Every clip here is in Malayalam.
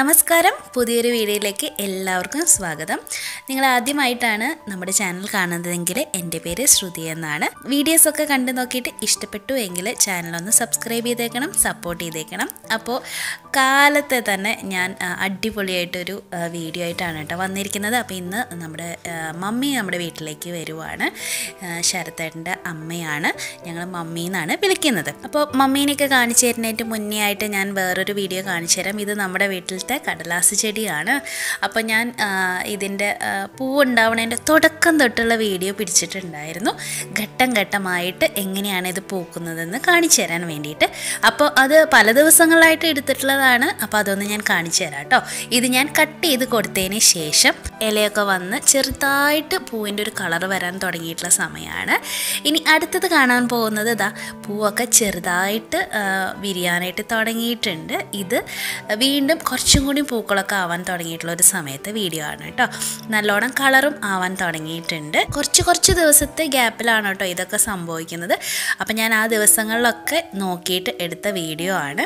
നമസ്കാരം പുതിയൊരു വീഡിയോയിലേക്ക് എല്ലാവർക്കും സ്വാഗതം നിങ്ങൾ ആദ്യമായിട്ടാണ് നമ്മുടെ ചാനൽ കാണുന്നതെങ്കിൽ എൻ്റെ പേര് ശ്രുതി എന്നാണ് വീഡിയോസൊക്കെ കണ്ടു നോക്കിയിട്ട് ഇഷ്ടപ്പെട്ടു എങ്കിൽ ചാനലൊന്ന് സബ്സ്ക്രൈബ് ചെയ്തേക്കണം സപ്പോർട്ട് ചെയ്തേക്കണം അപ്പോൾ കാലത്തെ തന്നെ ഞാൻ ആ, അടിപൊളിയായിട്ടൊരു ആ, വീഡിയോ ആയിട്ടാണ് കേട്ടോ വന്നിരിക്കുന്നത് അപ്പോൾ ഇന്ന് നമ്മുടെ ആ, മമ്മി നമ്മുടെ വീട്ടിലേക്ക് വരുവാണ് ആ, ശരത്തേട്ടൻ്റെ അമ്മയാണ് ഞങ്ങൾ മമ്മി എന്നാണ് വിളിക്കുന്നത് അപ്പോൾ മമ്മീനെയൊക്കെ കാണിച്ചു തരുന്നതിന് മുന്നേ ആയിട്ട് ഞാൻ വേറൊരു വീഡിയോ കാണിച്ചു തരാം ഇത് നമ്മുടെ വീട്ടിലത്തെ കടലാസ് ചെടിയാണ് അപ്പോൾ ഞാൻ ആ, ഇതിൻ്റെ ആ, പൂവുണ്ടാവണതിൻ്റെ തുടക്കം തൊട്ടുള്ള വീഡിയോ പിടിച്ചിട്ടുണ്ടായിരുന്നു ഘട്ടം ഘട്ടമായിട്ട് എങ്ങനെയാണ് ഇത് പൂക്കുന്നതെന്ന് കാണിച്ചു തരാൻ വേണ്ടിയിട്ട് അപ്പോൾ അത് പല ദിവസങ്ങളായിട്ട് എടുത്തിട്ടുള്ളതാണ് അപ്പോൾ അതൊന്ന് ഞാൻ കാണിച്ചു തരാം കേട്ടോ ഇത് ഞാൻ കട്ട് ചെയ്ത് കൊടുത്തതിന് ശേഷം ഇലയൊക്കെ വന്ന് ചെറുതായിട്ട് പൂവിൻ്റെ ഒരു കളർ വരാൻ തുടങ്ങിയിട്ടുള്ള സമയമാണ് ഇനി അടുത്തത് കാണാൻ പോകുന്നത് ഇതാ പൂവൊക്കെ ചെറുതായിട്ട് ആ, വിരിയാനായിട്ട് തുടങ്ങിയിട്ടുണ്ട് ഇത് വീണ്ടും കുറച്ചും കൂടി പൂക്കളൊക്കെ ആവാൻ തുടങ്ങിയിട്ടുള്ള ഒരു സമയത്തെ വീഡിയോ ആണ് കേട്ടോ നല്ലോണം കളറും ആവാൻ തുടങ്ങിയിട്ടുണ്ട് കുറച്ച് കുറച്ച് ദിവസത്തെ ഗ്യാപ്പിലാണ് കേട്ടോ ഇതൊക്കെ സംഭവിക്കുന്നത് അപ്പം ഞാൻ ആ ദിവസങ്ങളിലൊക്കെ നോക്കിയിട്ട് എടുത്ത വീഡിയോ ആണ്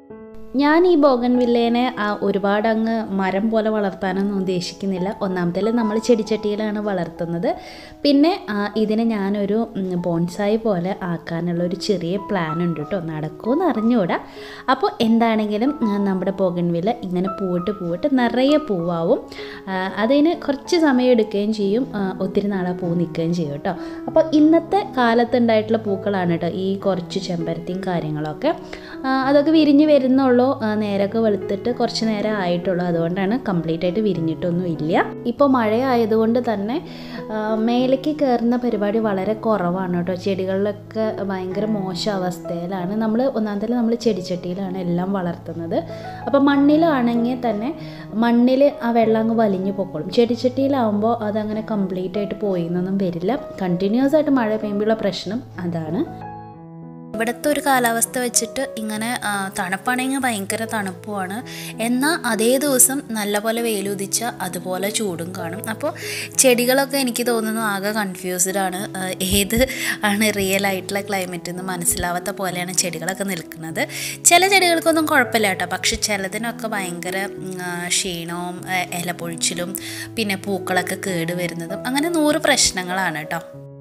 ഞാൻ ഈ ബോഗൻ വില്ലേനെ ആ, ഒരുപാട് അങ്ങ് മരം പോലെ വളർത്താനൊന്നും ഉദ്ദേശിക്കുന്നില്ല ഒന്നാമത്തേൽ നമ്മൾ ചെടിച്ചട്ടിയിലാണ് വളർത്തുന്നത് പിന്നെ ആ, ഇതിനെ ഞാനൊരു ഉം, ബോൺസായി പോലെ ആക്കാനുള്ള ഒരു ചെറിയ പ്ലാൻ ഉണ്ട് കേട്ടോ നടക്കുമെന്ന് അറിഞ്ഞുകൂടാ അപ്പോൾ എന്താണെങ്കിലും ആ, നമ്മുടെ ബോഗൻ വില്ല ഇങ്ങനെ പൂവിട്ട് പൂവിട്ട് നിറയെ പൂവാവും ആ, അതിന് കുറച്ച് സമയം എടുക്കുകയും ചെയ്യും ആ, ഒത്തിരി നാളെ പൂ നിൽക്കുകയും ചെയ്യും കേട്ടോ അപ്പോൾ ഇന്നത്തെ കാലത്തുണ്ടായിട്ടുള്ള പൂക്കളാണ് കേട്ടോ ഈ കുറച്ച് ചെമ്പരത്തിയും കാര്യങ്ങളൊക്കെ ആ, അതൊക്കെ വിരിഞ്ഞ് വരുന്നുള്ളൂ ആ, നേരൊക്കെ വെളുത്തിട്ട് കുറച്ച് നേരം ആയിട്ടുള്ളൂ അതുകൊണ്ടാണ് കംപ്ലീറ്റ് ആയിട്ട് വിരിഞ്ഞിട്ടൊന്നും ഇല്ല ഇപ്പോൾ മഴ ആയതുകൊണ്ട് തന്നെ ആ, മേലേക്ക് കയറുന്ന പരിപാടി വളരെ കുറവാണ് കേട്ടോ ചെടികളിലൊക്കെ ഭയങ്കര മോശം അവസ്ഥയിലാണ് നമ്മൾ ഒന്നാമത്തെ നമ്മൾ ചെടിച്ചട്ടിയിലാണ് എല്ലാം വളർത്തുന്നത് അപ്പോൾ മണ്ണിലാണെങ്കിൽ തന്നെ മണ്ണിൽ ആ വെള്ളം അങ്ങ് വലിഞ്ഞു പൊക്കോളും ചെടിച്ചട്ടിയിലാവുമ്പോൾ അതങ്ങനെ കംപ്ലീറ്റ് ആയിട്ട് പോയി എന്നൊന്നും വരില്ല കണ്ടിന്യൂസ് ആയിട്ട് മഴ പെയ്യുമ്പോഴുള്ള പ്രശ്നം അതാണ് ഇവിടുത്തെ ഒരു കാലാവസ്ഥ വെച്ചിട്ട് ഇങ്ങനെ ആ, തണുപ്പാണെങ്കിൽ ഭയങ്കര തണുപ്പുമാണ് എന്നാൽ അതേ ദിവസം നല്ലപോലെ വെയിലുദിച്ച അതുപോലെ ചൂടും കാണും അപ്പോൾ ചെടികളൊക്കെ എനിക്ക് തോന്നുന്നു ആകെ കൺഫ്യൂസ്ഡ് ആണ് ആ, ഏത് ആണ് റിയൽ ആയിട്ടുള്ള ക്ലൈമറ്റ് എന്ന് മനസ്സിലാവാത്ത പോലെയാണ് ചെടികളൊക്കെ നിൽക്കുന്നത് ചില ചെടികൾക്കൊന്നും കുഴപ്പമില്ല കേട്ടോ പക്ഷെ ചിലതിനൊക്കെ ഭയങ്കര ഉം, ആ, ക്ഷീണവും ആ, ഇലപ്പൊഴിച്ചിലും പിന്നെ പൂക്കളൊക്കെ കേട് വരുന്നതും അങ്ങനെ നൂറ് പ്രശ്നങ്ങളാണ് കേട്ടോ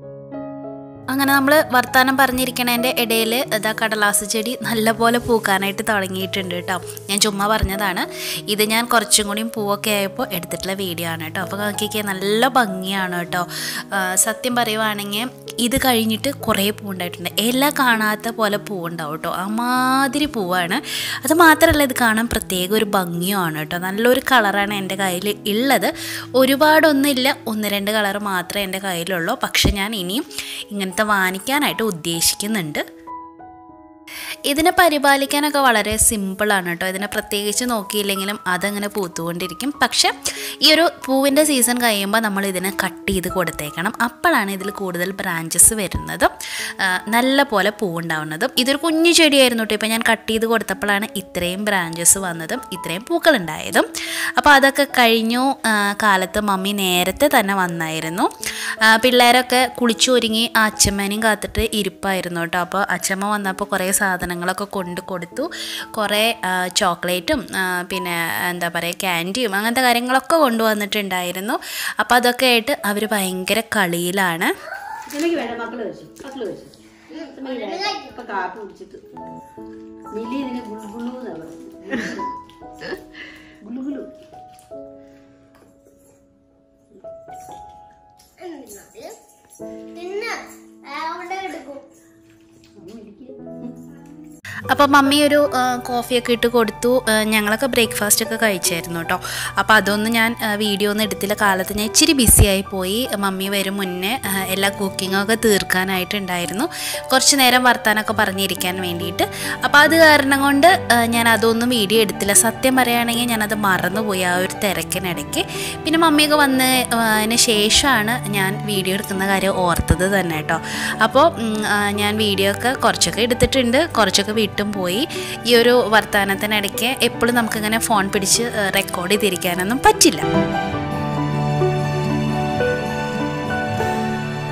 അങ്ങനെ നമ്മൾ വർത്തമാനം പറഞ്ഞിരിക്കണതിൻ്റെ ഇടയിൽ ഇതാ കടലാസ് ചെടി നല്ലപോലെ പൂക്കാനായിട്ട് തുടങ്ങിയിട്ടുണ്ട് കേട്ടോ ഞാൻ ചുമ്മാ പറഞ്ഞതാണ് ഇത് ഞാൻ കുറച്ചും കൂടിയും പൂവൊക്കെ ആയപ്പോൾ എടുത്തിട്ടുള്ള വീഡിയോ ആണ് കേട്ടോ അപ്പോൾ നോക്കിക്കേ നല്ല ഭംഗിയാണ് കേട്ടോ ആ, സത്യം പറയുവാണെങ്കിൽ ഇത് കഴിഞ്ഞിട്ട് കുറേ പൂവുണ്ടായിട്ടുണ്ട് ഇല കാണാത്ത പോലെ പൂവുണ്ടാവും കേട്ടോ അമാതിരി പൂവാണ് അത് മാത്രമല്ല ഇത് കാണാൻ പ്രത്യേക ഒരു ഭംഗിയുമാണ് കേട്ടോ നല്ലൊരു കളറാണ് എൻ്റെ കയ്യിൽ ഉള്ളത് ഒരുപാടൊന്നുമില്ല ഒന്ന് രണ്ട് കളർ മാത്രമേ എൻ്റെ കയ്യിലുള്ളൂ പക്ഷെ ഞാൻ ഇനിയും ഇങ്ങനത്തെ വാങ്ങിക്കാനായിട്ട് ഉദ്ദേശിക്കുന്നുണ്ട് ഇതിനെ പരിപാലിക്കാനൊക്കെ വളരെ സിമ്പിളാണ് കേട്ടോ ഇതിനെ പ്രത്യേകിച്ച് നോക്കിയില്ലെങ്കിലും അതങ്ങനെ പൂത്തുകൊണ്ടിരിക്കും പക്ഷെ ഈ ഒരു പൂവിൻ്റെ സീസൺ കഴിയുമ്പോൾ നമ്മൾ ഇതിനെ കട്ട് ചെയ്ത് കൊടുത്തേക്കണം അപ്പോഴാണ് ഇതിൽ കൂടുതൽ ബ്രാഞ്ചസ് വരുന്നതും ആ, നല്ല പോലെ പൂവുണ്ടാവുന്നതും ഇതൊരു കുഞ്ഞു ചെടിയായിരുന്നു കേട്ടോ ഇപ്പോൾ ഞാൻ കട്ട് ചെയ്ത് കൊടുത്തപ്പോഴാണ് ഇത്രയും ബ്രാഞ്ചസ് വന്നതും ഇത്രയും പൂക്കളുണ്ടായതും അപ്പോൾ അതൊക്കെ കഴിഞ്ഞു ആ, കാലത്ത് മമ്മി നേരത്തെ തന്നെ വന്നായിരുന്നു ആ, പിള്ളേരൊക്കെ കുളിച്ചൊരുങ്ങി ആ അച്ഛമ്മേനെയും കാത്തിട്ട് ഇരിപ്പായിരുന്നു കേട്ടോ അപ്പോൾ അച്ഛമ്മ വന്നപ്പോൾ കുറേ സാധനങ്ങളൊക്കെ കൊണ്ട് കൊടുത്തു കുറേ ആ, ചോക്ലേറ്റും ആ, പിന്നെ എന്താ പറയുക ക്യാൻഡിയും അങ്ങനത്തെ കാര്യങ്ങളൊക്കെ കൊണ്ടുവന്നിട്ടുണ്ടായിരുന്നു അപ്പോൾ അതൊക്കെ ആയിട്ട് അവർ ഭയങ്കര കളിയിലാണ് എനിക്ക് വേണ്ട മക്കള് കഴിച്ചു മക്കള് കഴിച്ചു ഇപ്പൊ കാപ്പി കുടിച്ചിട്ട് മിലി ഇതിന് ഗുളുഗുളു എന്നാ പറയുന്നത് ഗുളുഗുളു തിന്ന് അവിടെ എടുക്കും അപ്പോൾ മമ്മി ഒരു ആ, കോഫിയൊക്കെ ഇട്ട് കൊടുത്തു ആ, ഞങ്ങളൊക്കെ ബ്രേക്ക്ഫാസ്റ്റ് ഒക്കെ കഴിച്ചായിരുന്നു കേട്ടോ അപ്പോൾ അതൊന്നും ഞാൻ ആ, വീഡിയോ ഒന്നും എടുത്തില്ല കാലത്ത് ഞാൻ ഇച്ചിരി ബിസിയായി പോയി മമ്മി വരും മുന്നേ ആ, എല്ലാ കുക്കിങ്ങൊക്കെ തീർക്കാനായിട്ടുണ്ടായിരുന്നു കുറച്ച് നേരം വർത്താനൊക്കെ പറഞ്ഞിരിക്കാൻ വേണ്ടിയിട്ട് അപ്പോൾ അത് കാരണം കൊണ്ട് ആ, ഞാൻ അതൊന്നും വീഡിയോ എടുത്തില്ല സത്യം പറയുകയാണെങ്കിൽ ഞാനത് മറന്നുപോയി ആ ഒരു തിരക്കിനിടയ്ക്ക് പിന്നെ മമ്മിയൊക്കെ വന്ന് അതിന് ശേഷമാണ് ഞാൻ വീഡിയോ എടുക്കുന്ന കാര്യം ഓർത്തത് തന്നെ കേട്ടോ അപ്പോൾ ഉം, ആ, ഞാൻ വീഡിയോ ഒക്കെ കുറച്ചൊക്കെ എടുത്തിട്ടുണ്ട് കുറച്ചൊക്കെ വിട്ടും പോയി ഈ ഒരു വർത്തമാനത്തിനിടയ്ക്ക് എപ്പോഴും നമുക്കിങ്ങനെ ഫോൺ പിടിച്ച് റെക്കോർഡ് ചെയ്തിരിക്കാനൊന്നും പറ്റില്ല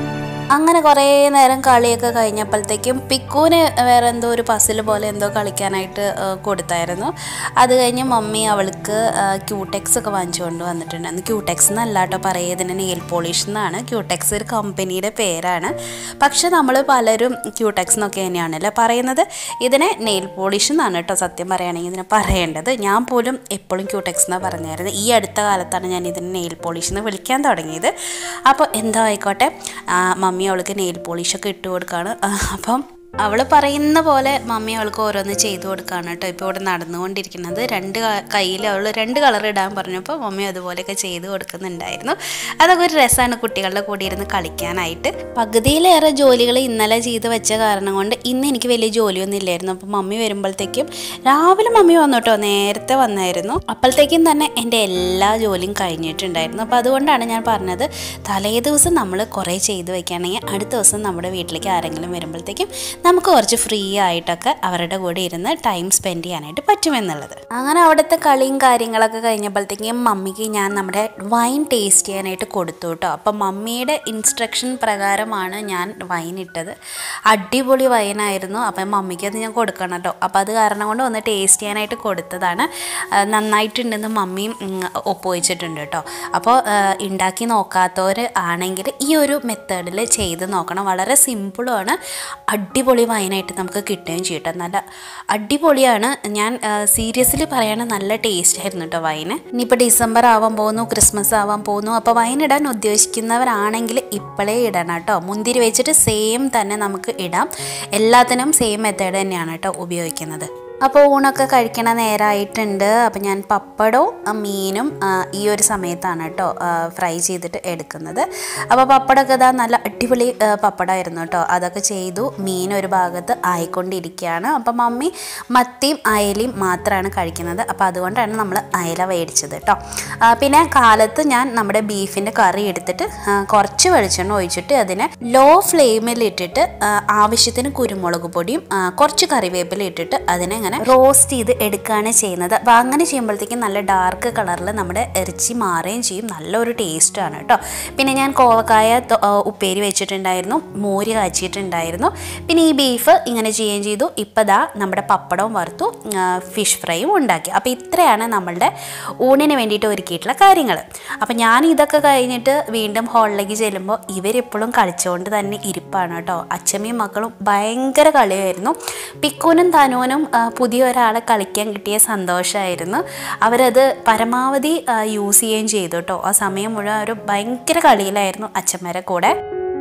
അങ്ങനെ കുറേ നേരം കളിയൊക്കെ കഴിഞ്ഞപ്പോഴത്തേക്കും പിക്കുവിന് വേറെ എന്തോ ഒരു പസിൽ പോലെ എന്തോ കളിക്കാനായിട്ട് ആ, കൊടുത്തായിരുന്നു അത് കഴിഞ്ഞ് മമ്മി അവൾക്ക് ക്യൂടെക്സ് ഒക്കെ വാങ്ങിച്ചു കൊണ്ട് വന്നിട്ടുണ്ടായിരുന്നു ക്യൂടെക്സ് എന്നല്ല കേട്ടോ പറയുക ഇതിന് നെയിൽ പോളിഷ് എന്നാണ് ക്യൂടെക്സ് ഒരു കമ്പനിയുടെ പേരാണ് പക്ഷെ നമ്മൾ പലരും ക്യൂടെക്സ് എന്നൊക്കെ തന്നെയാണല്ലോ പറയുന്നത് ഇതിനെ നെയിൽ പോളിഷ് എന്നാണ് കേട്ടോ സത്യം പറയുകയാണെങ്കിൽ ഇതിനെ പറയേണ്ടത് ഞാൻ പോലും എപ്പോഴും ക്യൂടെക്സ് എന്നാണ് പറഞ്ഞായിരുന്നു ഈ അടുത്ത കാലത്താണ് ഞാൻ ഇതിന് നെയിൽ പോളിഷ് എന്ന് വിളിക്കാൻ തുടങ്ങിയത് അപ്പോൾ എന്തോ ആയിക്കോട്ടെ ആ, മമ്മി അവൾക്ക് നെയിൽ പോളിഷൊക്കെ ഇട്ട് കൊടുക്കുകയാണ് ആ, അപ്പം അവൾ പറയുന്ന പോലെ മമ്മി അവൾക്ക് ഓരോന്ന് ചെയ്തു കൊടുക്കുകയാണ് കേട്ടോ ഇപ്പോൾ ഇവിടെ നടന്നുകൊണ്ടിരിക്കുന്നത് രണ്ട് കയ്യിൽ അവൾ രണ്ട് കളർ ഇടാൻ പറഞ്ഞപ്പോൾ മമ്മി അതുപോലെയൊക്കെ ചെയ്തു കൊടുക്കുന്നുണ്ടായിരുന്നു അതൊക്കെ ഒരു രസമാണ് കുട്ടികളുടെ കൂടെ ഇരുന്ന് കളിക്കാനായിട്ട് പകുതിയിലേറെ ജോലികൾ ഇന്നലെ ചെയ്ത് വെച്ച കാരണം കൊണ്ട് ഇന്ന് എനിക്ക് വലിയ ജോലിയൊന്നും ഇല്ലായിരുന്നു അപ്പോൾ മമ്മി വരുമ്പോഴത്തേക്കും രാവിലെ മമ്മി വന്നു കേട്ടോ നേരത്തെ വന്നായിരുന്നു അപ്പോഴത്തേക്കും തന്നെ എൻ്റെ എല്ലാ ജോലിയും കഴിഞ്ഞിട്ടുണ്ടായിരുന്നു അപ്പോൾ അതുകൊണ്ടാണ് ഞാൻ പറഞ്ഞത് തലേ ദിവസം നമ്മൾ കുറേ ചെയ്ത് വെക്കുകയാണെങ്കിൽ അടുത്ത ദിവസം നമ്മുടെ വീട്ടിലേക്ക് ആരെങ്കിലും വരുമ്പോഴത്തേക്കും നമുക്ക് കുറച്ച് ഫ്രീ ആയിട്ടൊക്കെ അവരുടെ കൂടെ ഇരുന്ന് ടൈം സ്പെൻഡ് ചെയ്യാനായിട്ട് പറ്റുമെന്നുള്ളത് അങ്ങനെ അവിടുത്തെ കളിയും കാര്യങ്ങളൊക്കെ കഴിഞ്ഞപ്പോഴത്തേക്കും മമ്മിക്ക് ഞാൻ നമ്മുടെ വൈൻ ടേസ്റ്റ് ചെയ്യാനായിട്ട് കൊടുത്തു കേട്ടോ അപ്പം മമ്മിയുടെ ഇൻസ്ട്രക്ഷൻ പ്രകാരമാണ് ഞാൻ വൈൻ ഇട്ടത് അടിപൊളി വൈനായിരുന്നു അപ്പം മമ്മിക്ക് അത് ഞാൻ കൊടുക്കണം കേട്ടോ അപ്പം അത് കാരണം കൊണ്ട് ഒന്ന് ടേസ്റ്റ് ചെയ്യാനായിട്ട് കൊടുത്തതാണ് ആ, നന്നായിട്ടുണ്ടെന്ന് മമ്മിയും ഉം, ഒപ്പുവെച്ചിട്ടുണ്ട് കേട്ടോ അപ്പോൾ ആ, ഉണ്ടാക്കി നോക്കാത്തവർ ആണെങ്കിൽ ഈ ഒരു മെത്തേഡിൽ ചെയ്ത് നോക്കണം വളരെ സിമ്പിളുമാണ് അടിപൊളി വൈനായിട്ട് നമുക്ക് കിട്ടുകയും ചെയ്യും കേട്ടോ നല്ല അടിപൊളിയാണ് ഞാൻ സീരിയസ്ലി പറയണ നല്ല ടേസ്റ്റ് ആയിരുന്നു കേട്ടോ വൈന് ഇനിയിപ്പോൾ ഡിസംബർ ആവാൻ പോകുന്നു ക്രിസ്മസ് ആവാൻ പോകുന്നു അപ്പോൾ വൈൻ ഇടാൻ ഉദ്ദേശിക്കുന്നവരാണെങ്കിൽ ഇപ്പോഴേ ഇടണം കേട്ടോ മുന്തിരി വെച്ചിട്ട് സെയിം തന്നെ നമുക്ക് ഇടാം എല്ലാത്തിനും സെയിം മെത്തേഡ് തന്നെയാണ് കേട്ടോ ഉപയോഗിക്കുന്നത് അപ്പോൾ ഊണൊക്കെ കഴിക്കണ നേരമായിട്ടുണ്ട് അപ്പോൾ ഞാൻ പപ്പടവും ആ, മീനും ആ, ഈ ഒരു സമയത്താണ് കേട്ടോ ഫ്രൈ ചെയ്തിട്ട് എടുക്കുന്നത് അപ്പോൾ പപ്പടമൊക്കെ ഇതാ നല്ല അടിപൊളി ആ, പപ്പടമായിരുന്നു കേട്ടോ അതൊക്കെ ചെയ്തു മീൻ ഒരു ഭാഗത്ത് ആയിക്കൊണ്ടിരിക്കുകയാണ് അപ്പോൾ മമ്മി മത്തിയും അയലയും മാത്രമാണ് കഴിക്കുന്നത് അപ്പോൾ അതുകൊണ്ടാണ് നമ്മൾ അയല മേടിച്ചത് കേട്ടോ ആ, പിന്നെ കാലത്ത് ഞാൻ നമ്മുടെ ബീഫിൻ്റെ കറി എടുത്തിട്ട് ആ, കുറച്ച് വെളിച്ചെണ്ണ ഒഴിച്ചിട്ട് അതിനെ ലോ ഫ്ലെയിമിൽ ഇട്ടിട്ട് ആ, ആവശ്യത്തിന് കുരുമുളക് പൊടിയും ആ, കുറച്ച് കറിവേപ്പില ഇട്ടിട്ട് അതിനെ ഇങ്ങനെ റോസ്റ്റ് ചെയ്ത് എടുക്കുകയാണ് ചെയ്യുന്നത് അപ്പോൾ അങ്ങനെ ചെയ്യുമ്പോഴത്തേക്കും നല്ല ഡാർക്ക് കളറിൽ നമ്മുടെ ഇറച്ചി മാറുകയും ചെയ്യും നല്ലൊരു ടേസ്റ്റാണ് കേട്ടോ പിന്നെ ഞാൻ കോവക്കായ തൊ- ആ, ഉപ്പേരി വെച്ചിട്ടുണ്ടായിരുന്നു മോര് കാച്ചിട്ടുണ്ടായിരുന്നു പിന്നെ ഈ ബീഫ് ഇങ്ങനെ ചെയ്യുകയും ചെയ്തു ഇപ്പോൾ ദാ നമ്മുടെ പപ്പടവും വറുത്തു ഫിഷ് ഫ്രൈയും ഉണ്ടാക്കി അപ്പോൾ ഇത്രയാണ് നമ്മളുടെ ഊണിന് വേണ്ടിയിട്ട് ഒരുക്കിയിട്ടുള്ള കാര്യങ്ങൾ അപ്പോൾ ഞാൻ ഇതൊക്കെ കഴിഞ്ഞിട്ട് വീണ്ടും ഹാളിലേക്ക് ചെല്ലുമ്പോൾ ഇവരെപ്പോഴും കളിച്ചുകൊണ്ട് തന്നെ ഇരിപ്പാണ് കേട്ടോ അച്ഛമ്മയും മക്കളും ഭയങ്കര കളിയായിരുന്നു പിക്കൂനും തനൂനും ആ, പുതിയ ഒരാളെ കളിക്കാൻ കിട്ടിയ സന്തോഷമായിരുന്നു അവരത് പരമാവധി യൂസ് ചെയ്യുകയും ചെയ്തു കേട്ടോ ആ സമയം മുഴുവൻ ഒരു ഭയങ്കര കളിയിലായിരുന്നു അച്ഛന്മാരെ കൂടെ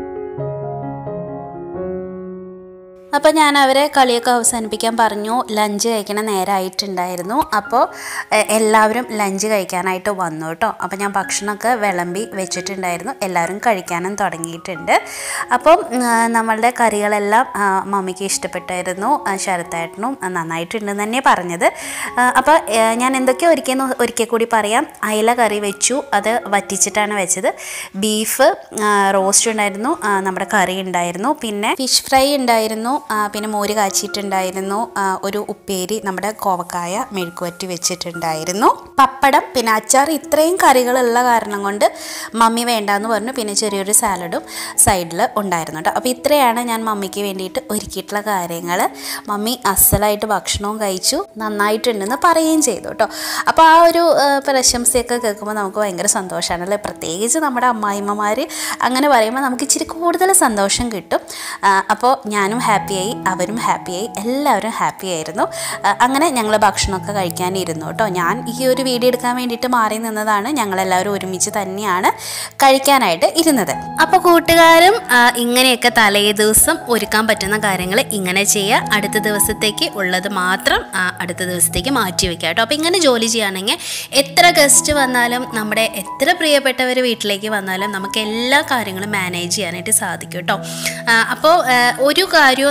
അപ്പോൾ ഞാൻ അവരെ കളിയൊക്കെ അവസാനിപ്പിക്കാൻ പറഞ്ഞു ലഞ്ച് കഴിക്കണ നേരമായിട്ടുണ്ടായിരുന്നു അപ്പോൾ എ- എല്ലാവരും ലഞ്ച് കഴിക്കാനായിട്ട് വന്നു കേട്ടോ അപ്പോൾ ഞാൻ ഭക്ഷണമൊക്കെ വിളമ്പി വെച്ചിട്ടുണ്ടായിരുന്നു എല്ലാവരും കഴിക്കാനും തുടങ്ങിയിട്ടുണ്ട് അപ്പം ആ, നമ്മളുടെ കറികളെല്ലാം ആ, മമ്മിക്ക് ഇഷ്ടപ്പെട്ടായിരുന്നു ആ, ശരത്തേട്ടനും ആ, നന്നായിട്ടുണ്ടെന്ന് തന്നെ പറഞ്ഞത് ആ, അപ്പോൾ ആ, ഞാൻ എന്തൊക്കെ ഒരുക്കിയെന്ന് ഒരിക്കൽ കൂടി പറയാം അയല കറി വെച്ചു അത് വറ്റിച്ചിട്ടാണ് വെച്ചത് ബീഫ് റോസ്റ്റ് ഉണ്ടായിരുന്നു ആ, നമ്മുടെ കറി ഉണ്ടായിരുന്നു പിന്നെ ഫിഷ് ഫ്രൈ ഉണ്ടായിരുന്നു ആ, പിന്നെ മോര് കാച്ചിട്ടുണ്ടായിരുന്നു ആ, ഒരു ഉപ്പേരി നമ്മുടെ കോവക്കായ മെഴുക്കുവറ്റി വെച്ചിട്ടുണ്ടായിരുന്നു പപ്പടം പിന്നെ അച്ചാർ ഇത്രയും കറികളുള്ള കാരണം കൊണ്ട് മമ്മി വേണ്ടാന്ന് പറഞ്ഞു പിന്നെ ചെറിയൊരു സാലഡും സൈഡിൽ ഉണ്ടായിരുന്നു കേട്ടോ അപ്പോൾ ഇത്രയാണ് ഞാൻ മമ്മിക്ക് വേണ്ടിയിട്ട് ഒരുക്കിയിട്ടുള്ള കാര്യങ്ങൾ മമ്മി അസലായിട്ട് ഭക്ഷണവും കഴിച്ചു നന്നായിട്ടുണ്ടെന്ന് പറയുകയും ചെയ്തു കേട്ടോ അപ്പോൾ ആ ഒരു ആ, പ്രശംസയൊക്കെ കേൾക്കുമ്പോൾ നമുക്ക് ഭയങ്കര സന്തോഷമാണല്ലേ പ്രത്യേകിച്ച് നമ്മുടെ അമ്മായിമ്മമാർ അങ്ങനെ പറയുമ്പോൾ നമുക്ക് ഇച്ചിരി കൂടുതൽ സന്തോഷം കിട്ടും ആ, അപ്പോൾ ഞാനും ഹാപ്പിയായി അവരും ഹാപ്പിയായി എല്ലാവരും ഹാപ്പി ആയിരുന്നു ആ, അങ്ങനെ ഞങ്ങൾ ഭക്ഷണമൊക്കെ കഴിക്കാനിരുന്നു കേട്ടോ ഞാൻ ഈ ഒരു വീഡിയോ എടുക്കാൻ വേണ്ടിയിട്ട് മാറി നിന്നതാണ് ഞങ്ങളെല്ലാവരും ഒരുമിച്ച് തന്നെയാണ് കഴിക്കാനായിട്ട് ഇരുന്നത് അപ്പോൾ കൂട്ടുകാരും ആ, ഇങ്ങനെയൊക്കെ തലേ ദിവസം ഒരുക്കാൻ പറ്റുന്ന കാര്യങ്ങൾ ഇങ്ങനെ ചെയ്യുക അടുത്ത ദിവസത്തേക്ക് ഉള്ളത് മാത്രം ആ, അടുത്ത ദിവസത്തേക്ക് മാറ്റി വെക്കുക കേട്ടോ അപ്പോൾ ഇങ്ങനെ ജോലി ചെയ്യുകയാണെങ്കിൽ എത്ര ഗസ്റ്റ് വന്നാലും നമ്മുടെ എത്ര പ്രിയപ്പെട്ടവർ വീട്ടിലേക്ക് വന്നാലും നമുക്ക് എല്ലാ കാര്യങ്ങളും മാനേജ് ചെയ്യാനായിട്ട് സാധിക്കും കേട്ടോ ആ, അപ്പോൾ ആ, ഒരു കാര്യവും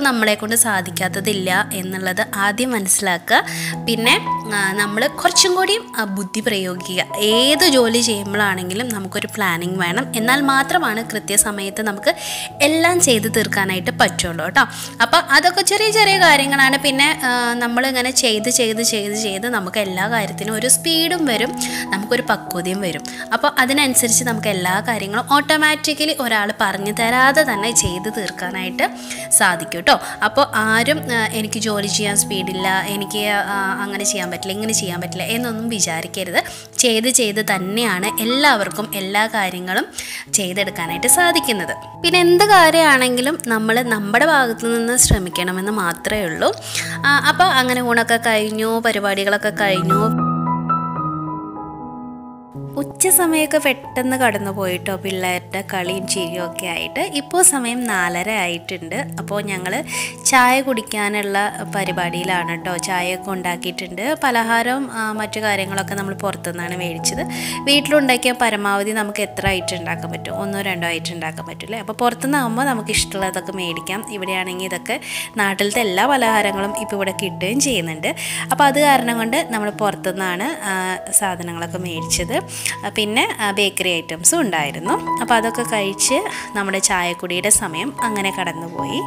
നമ്മളെ കൊണ്ട് സാധിക്കാത്തതില്ല എന്നുള്ളത് ആദ്യം മനസ്സിലാക്കുക പിന്നെ നമ്മൾ കുറച്ചും കൂടി ആ, ബുദ്ധി പ്രയോഗിക്കുക ഏത് ജോലി ചെയ്യുമ്പോഴാണെങ്കിലും നമുക്കൊരു പ്ലാനിങ് വേണം എന്നാൽ മാത്രമാണ് കൃത്യസമയത്ത് നമുക്ക് എല്ലാം ചെയ്ത് തീർക്കാനായിട്ട് പറ്റുള്ളൂ കേട്ടോ അപ്പോൾ അതൊക്കെ ചെറിയ ചെറിയ കാര്യങ്ങളാണ് പിന്നെ ആ, നമ്മളിങ്ങനെ ചെയ്ത് ചെയ്ത് ചെയ്ത് ചെയ്ത് നമുക്ക് എല്ലാ കാര്യത്തിനും ഒരു സ്പീഡും വരും നമുക്കൊരു പക്വതയും വരും അപ്പോൾ അതിനനുസരിച്ച് നമുക്ക് എല്ലാ കാര്യങ്ങളും ഓട്ടോമാറ്റിക്കലി ഒരാൾ പറഞ്ഞു തരാതെ തന്നെ ചെയ്ത് തീർക്കാനായിട്ട് സാധിക്കും കേട്ടോ അപ്പോൾ ആരും ആ, എനിക്ക് ജോലി ചെയ്യാൻ സ്പീഡില്ല എനിക്ക് ആ, അങ്ങനെ ചെയ്യാൻ പറ്റില്ല ഇങ്ങനെ ചെയ്യാൻ പറ്റില്ല എന്നൊന്നും വിചാരിക്കരുത് ചെയ്ത് ചെയ്ത് തന്നെയാണ് എല്ലാവർക്കും എല്ലാ കാര്യങ്ങളും ചെയ്തെടുക്കാനായിട്ട് സാധിക്കുന്നത് പിന്നെ എന്ത് കാര്യമാണെങ്കിലും നമ്മൾ നമ്മുടെ ഭാഗത്തു നിന്ന് ശ്രമിക്കണമെന്ന് മാത്രമേ ഉള്ളൂ അപ്പോൾ അങ്ങനെ ഊണൊക്കെ കഴിഞ്ഞു പരിപാടികളൊക്കെ കഴിഞ്ഞു ഉച്ച സമയമൊക്കെ പെട്ടെന്ന് കടന്നു പോയിട്ടോ പിള്ളേരുടെ കളിയും ചിരിയും ഒക്കെ ആയിട്ട് ഇപ്പോൾ സമയം നാലര ആയിട്ടുണ്ട് അപ്പോൾ ഞങ്ങൾ ചായ കുടിക്കാനുള്ള പരിപാടിയിലാണ് കേട്ടോ ചായയൊക്കെ ഉണ്ടാക്കിയിട്ടുണ്ട് പലഹാരവും ആ, മറ്റു കാര്യങ്ങളൊക്കെ നമ്മൾ പുറത്തുനിന്നാണ് മേടിച്ചത് വീട്ടിലുണ്ടാക്കിയ പരമാവധി നമുക്ക് എത്ര ഐറ്റം ഉണ്ടാക്കാൻ പറ്റും ഒന്നോ രണ്ടോ ഐറ്റം ഉണ്ടാക്കാൻ പറ്റില്ലേ അപ്പോൾ പുറത്തുനിന്നാകുമ്പോൾ നമുക്ക് ഇഷ്ടമുള്ളതൊക്കെ മേടിക്കാം ഇവിടെയാണെങ്കിൽ ഇതൊക്കെ നാട്ടിലത്തെ എല്ലാ പലഹാരങ്ങളും ഇപ്പോൾ ഇവിടെ കിട്ടുകയും ചെയ്യുന്നുണ്ട് അപ്പോൾ അത് കാരണം കൊണ്ട് നമ്മൾ പുറത്തുനിന്നാണ് ആ, സാധനങ്ങളൊക്കെ മേടിച്ചത് ആ, പിന്നെ ബേക്കറി ഐറ്റംസും ഉണ്ടായിരുന്നു അപ്പോൾ അതൊക്കെ കഴിച്ച് നമ്മുടെ ചായക്കുടിയുടെ സമയം അങ്ങനെ കടന്നുപോയി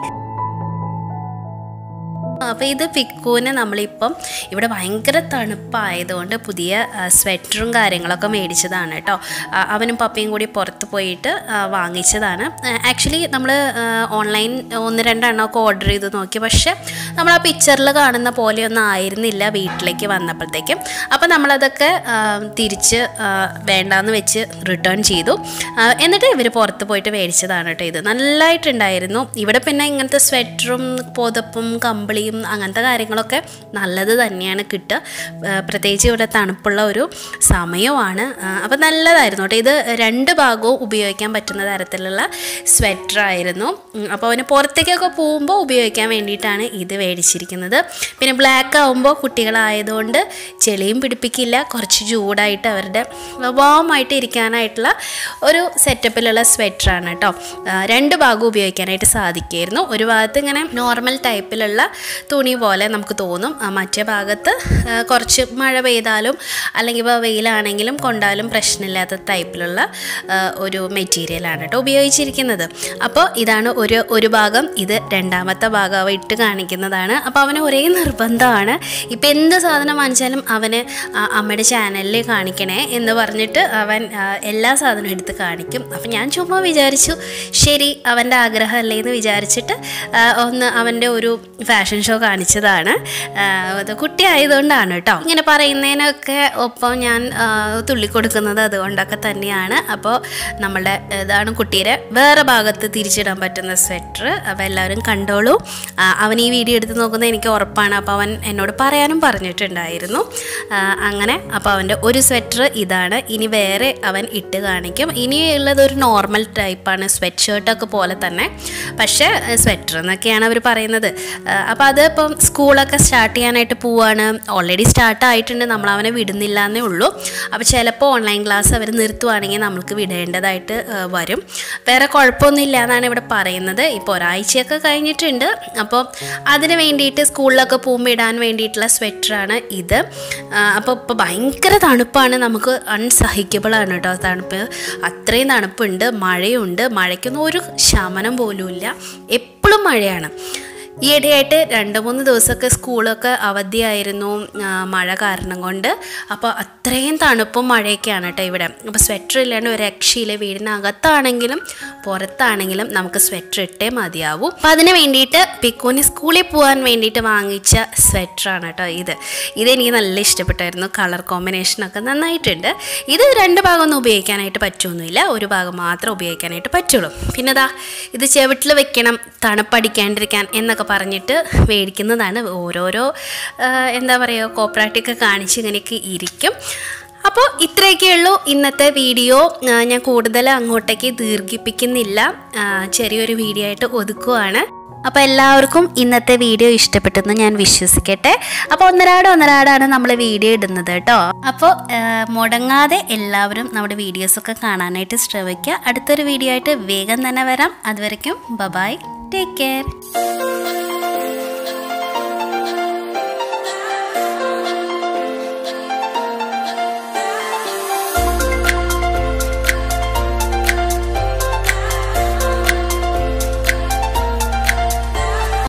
അപ്പോൾ ഇത് പിക്കൂന് നമ്മളിപ്പം ഇവിടെ ഭയങ്കര തണുപ്പായതുകൊണ്ട് പുതിയ ആ, സ്വെറ്ററും കാര്യങ്ങളൊക്കെ മേടിച്ചതാണ് കേട്ടോ ആ, അവനും പപ്പയും കൂടി പുറത്ത് പോയിട്ട് ആ, വാങ്ങിച്ചതാണ് ആക്ച്വലി നമ്മൾ ഓൺലൈൻ ഒന്ന് രണ്ടെണ്ണമൊക്കെ ഓർഡർ ചെയ്ത് നോക്കി പക്ഷേ നമ്മൾ ആ പിക്ചറിൽ കാണുന്ന പോലെയൊന്നും ആയിരുന്നില്ല വീട്ടിലേക്ക് വന്നപ്പോഴത്തേക്കും അപ്പോൾ നമ്മളതൊക്കെ ആ, തിരിച്ച് ആ, വേണ്ടാന്ന് വെച്ച് റിട്ടേൺ ചെയ്തു ആ, എന്നിട്ട് ഇവർ പുറത്ത് പോയിട്ട് മേടിച്ചതാണ് കേട്ടോ ഇത് നല്ലതായിട്ടുണ്ടായിരുന്നു ഇവിടെ പിന്നെ ഇങ്ങനത്തെ സ്വെറ്ററും പുതപ്പും കമ്പിളിയും അങ്ങനത്തെ കാര്യങ്ങളൊക്കെ നല്ലത് തന്നെയാണ് കിട്ടുക ആ, പ്രത്യേകിച്ച് ഇവിടെ തണുപ്പുള്ള ഒരു സമയമാണ് അപ്പോൾ നല്ലതായിരുന്നു കേട്ടോ ഇത് രണ്ട് ഭാഗവും ഉപയോഗിക്കാൻ പറ്റുന്ന തരത്തിലുള്ള സ്വെറ്റർ ആയിരുന്നു അപ്പോൾ അവന് പുറത്തേക്കൊക്കെ പോകുമ്പോൾ ഉപയോഗിക്കാൻ വേണ്ടിയിട്ടാണ് ഇത് മേടിച്ചിരിക്കുന്നത് പിന്നെ ബ്ലാക്ക് ആകുമ്പോൾ കുട്ടികളായതുകൊണ്ട് ചെളിയും പിടിപ്പിക്കില്ല കുറച്ച് ചൂടായിട്ട് അവരുടെ വാമായിട്ട് ഇരിക്കാനായിട്ടുള്ള ഒരു സെറ്റപ്പിലുള്ള സ്വെറ്ററാണ് കേട്ടോ ആ, രണ്ട് ഭാഗവും ഉപയോഗിക്കാനായിട്ട് സാധിക്കുമായിരുന്നു ഒരു ഭാഗത്ത് ഇങ്ങനെ നോർമൽ ടൈപ്പിലുള്ള തുണി പോലെ നമുക്ക് തോന്നും ആ, മറ്റേ ഭാഗത്ത് ആ, കുറച്ച് മഴ പെയ്താലും അല്ലെങ്കിൽ ഇപ്പോൾ വെയിലാണെങ്കിലും കൊണ്ടാലും പ്രശ്നമില്ലാത്ത ടൈപ്പിലുള്ള ആ, ഒരു മെറ്റീരിയലാണ് കേട്ടോ ഉപയോഗിച്ചിരിക്കുന്നത് അപ്പോൾ ഇതാണ് ഒരു ഒരു ഭാഗം ഇത് രണ്ടാമത്തെ ഭാഗം അവ ഇട്ട് കാണിക്കുന്നതാണ് അപ്പോൾ അവന് ഒരേ നിർബന്ധമാണ് ഇപ്പം എന്ത് സാധനം വാങ്ങിച്ചാലും അവന് ആ, അമ്മയുടെ ചാനലിൽ കാണിക്കണേ എന്ന് പറഞ്ഞിട്ട് അവൻ ആ, എല്ലാ സാധനവും എടുത്ത് കാണിക്കും അപ്പം ഞാൻ ചുമ്മാ വിചാരിച്ചു ശരി അവൻ്റെ ആഗ്രഹമല്ലേ എന്ന് വിചാരിച്ചിട്ട് ആ, ഒന്ന് അവൻ്റെ ഒരു ഫാഷൻ ഷോ കാണിച്ചതാണ് ആ, അത് കുട്ടി ആയതുകൊണ്ടാണ് കേട്ടോ ഇങ്ങനെ പറയുന്നതിനൊക്കെ ഒപ്പം ഞാൻ ആ, തുള്ളിക്കൊടുക്കുന്നത് അതുകൊണ്ടൊക്കെ തന്നെയാണ് അപ്പോൾ നമ്മളുടെ ഇതാണ് കുട്ടീരെ വേറെ ഭാഗത്ത് തിരിച്ചിടാൻ പറ്റുന്ന സ്വെറ്റർ അപ്പോൾ എല്ലാവരും കണ്ടോളൂ ആ, അവൻ ഈ വീഡിയോ എടുത്ത് നോക്കുന്നത് എനിക്ക് ഉറപ്പാണ് അപ്പോൾ അവൻ എന്നോട് പറയാനും പറഞ്ഞിട്ടുണ്ടായിരുന്നു ആ, അങ്ങനെ അപ്പോൾ അവൻ്റെ ഒരു സ്വെറ്റർ ഇതാണ് ഇനി വേറെ അവൻ ഇട്ട് കാണിക്കും ഇനി ഉള്ളത് ഒരു നോർമൽ ടൈപ്പാണ് സ്വെറ്റ് ഷർട്ടൊക്കെ പോലെ തന്നെ പക്ഷേ സ്വെറ്റർ എന്നൊക്കെയാണ് അവർ പറയുന്നത് അപ്പോൾ അത് ഇപ്പം സ്കൂളൊക്കെ സ്റ്റാർട്ട് ചെയ്യാനായിട്ട് പോവാണ് ഓൾറെഡി സ്റ്റാർട്ട് ആയിട്ടുണ്ട് നമ്മൾ അവനെ വിടുന്നില്ല എന്നേ ഉള്ളൂ അപ്പോൾ ചിലപ്പോൾ ഓൺലൈൻ ക്ലാസ് അവർ നിർത്തുവാണെങ്കിൽ നമ്മൾക്ക് വിടേണ്ടതായിട്ട് ആ, വരും വേറെ കുഴപ്പമൊന്നുമില്ല എന്നാണ് ഇവിടെ പറയുന്നത് ഇപ്പോൾ ഒരാഴ്ചയൊക്കെ കഴിഞ്ഞിട്ടുണ്ട് അപ്പോൾ അതിന് വേണ്ടിയിട്ട് സ്കൂളിലൊക്കെ പോകുമ്പോൾ ഇടാൻ വേണ്ടിയിട്ടുള്ള സ്വെറ്ററാണ് ഇത് അപ്പോൾ ഇപ്പോൾ ഭയങ്കര തണുപ്പാണ് നമുക്ക് അൺസഹിക്കബിൾ ആണ് കേട്ടോ തണുപ്പ് അത്രയും തണുപ്പുണ്ട് മഴയുണ്ട് മഴയ്ക്കൊന്നും ഒരു ശമനം പോലുമില്ല എപ്പോഴും മഴയാണ് ഈയിടെയായിട്ട് രണ്ട് മൂന്ന് ദിവസമൊക്കെ സ്കൂളൊക്കെ അവധിയായിരുന്നു ആ, മഴ കാരണം കൊണ്ട് അപ്പോൾ അത്രയും തണുപ്പും മഴയൊക്കെയാണ് കേട്ടോ ഇവിടെ അപ്പോൾ സ്വെറ്റർ ഇല്ലാണ്ട് ഒരു രക്ഷയില്ല വീടിനകത്താണെങ്കിലും പുറത്താണെങ്കിലും നമുക്ക് സ്വെറ്റർ ഇട്ടേ മതിയാവൂ അപ്പം അതിന് വേണ്ടിയിട്ട് പിക്കുവിന് സ്കൂളിൽ പോകാൻ വേണ്ടിയിട്ട് വാങ്ങിച്ച സ്വെറ്ററാണ് കേട്ടോ ഇത് ഇതെനിക്ക് നല്ല ഇഷ്ടപ്പെട്ടായിരുന്നു കളർ കോമ്പിനേഷനൊക്കെ നന്നായിട്ടുണ്ട് ഇത് രണ്ട് ഭാഗമൊന്നും ഉപയോഗിക്കാനായിട്ട് പറ്റുമൊന്നുമില്ല ഒരു ഭാഗം മാത്രം ഉപയോഗിക്കാനായിട്ട് പറ്റുള്ളൂ പിന്നെ ദാ ഇത് ചെവിട്ടിൽ വെക്കണം തണുപ്പടിക്കാണ്ടിരിക്കാൻ എന്നൊക്കെ പറഞ്ഞിട്ട് മേടിക്കുന്നതാണ് ഓരോരോ ആ, എന്താ പറയുക കോപ്പറേറ്റൊക്കെ കാണിച്ച് ഇങ്ങനെയൊക്കെ ഇരിക്കും അപ്പോൾ ഇത്രയൊക്കെ ഉള്ളൂ ഇന്നത്തെ വീഡിയോ ആ, ഞാൻ കൂടുതൽ അങ്ങോട്ടേക്ക് ദീർഘിപ്പിക്കുന്നില്ല ആ, ചെറിയൊരു വീഡിയോ ആയിട്ട് ഒതുക്കുവാണ് അപ്പോൾ എല്ലാവർക്കും ഇന്നത്തെ വീഡിയോ ഇഷ്ടപ്പെട്ടെന്ന് ഞാൻ വിശ്വസിക്കട്ടെ അപ്പോൾ ഒന്നരാട് ഒന്നരാടാണ് നമ്മൾ വീഡിയോ ഇടുന്നത് കേട്ടോ അപ്പോൾ മുടങ്ങാതെ എല്ലാവരും നമ്മുടെ വീഡിയോസൊക്കെ കാണാനായിട്ട് ശ്രമിക്കുക അടുത്തൊരു വീഡിയോ ആയിട്ട് വേഗം തന്നെ വരാം അതുവരയ്ക്കും ബബായ് ടേക്ക് കെയർ